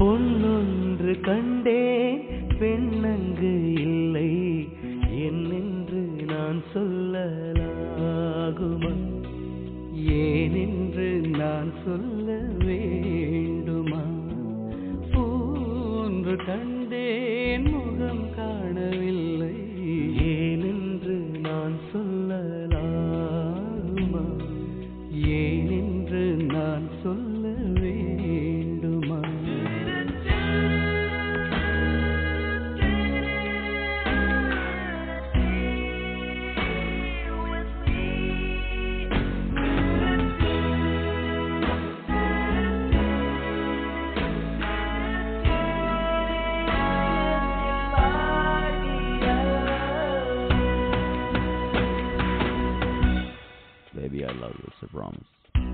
பொன்னொன்று கண்டேன் பெண்ணங்கு இல்லை என்னென்று நான் சொல்லலாகுமா ஏனென்று நான் சொல்ல வேண்டுமா போன்று கண்டேன் முகம் காணவில்லை ஏனென்று நான் சொல்லலாகுமா ஏனென்று நான் சொல்ல வேண்டுமா Baby, I love you, it's a promise.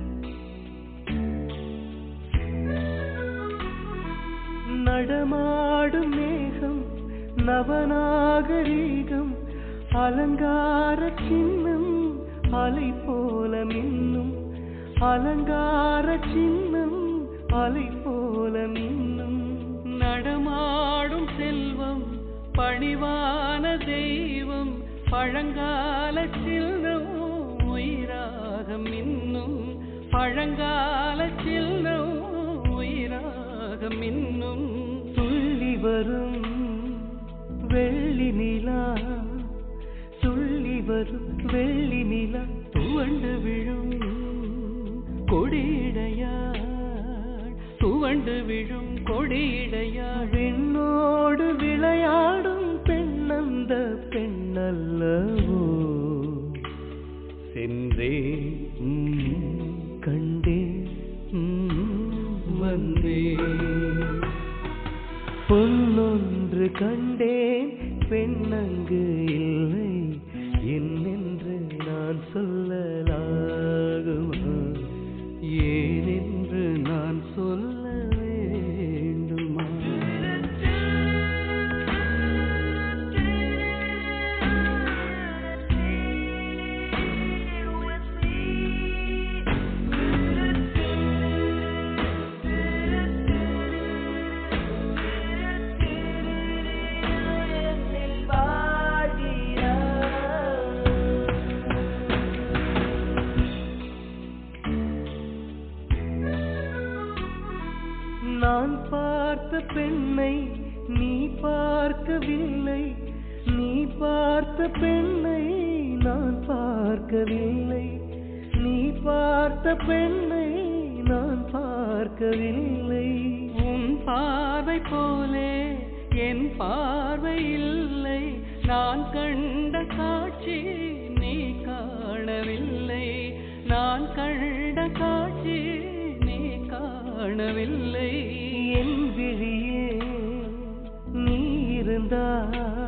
நடமாடும் மேகம் நவநாகரீகம் அலங்கார சின்னம் அலை போல மின்னும் அலங்கார சின்னம் அலை போல மின்னும் நடமாடும் செல்வம் பணிவான தெய்வம் பழங்கால சின்னம் உயிராக மின்னும் பழங்கால சின்னம் உயிராக மின்னும் துள்ளி வரும் வெள்ளி நிலா துள்ளி வரும் வெள்ளி நிலா துவண்டு விழும் கொடியிடையாள் துவண்டு விழும் கொடியிடையாள் பெண்ணோடு விளையாடும் பெண்ணந்த பெண்ணல்லவோ சென்றே ம், கண்டே ம், வந்தே பொன்னொன்று கண்டேன் பெண்ணங்கு இல்லை என்னென்று நான் சொல்லலாகுமா ஏனென்று நான் சொல்ல வேண்டுமா நான் பார்த்த பெண்ணை நீ பார்க்கவில்லை நீ பார்த்த பெண்ணை நான் பார்க்கவில்லை நீ பார்த்த பெண்ணை நான் பார்க்கவில்லை உன் பார்வை போலே என் பார்வை இல்லை நான் கண்ட காட்சி நீ காணவில்லை நான் கண்ட காட்சி நீ காணவில்லை என் விழியே நீ இருந்தால்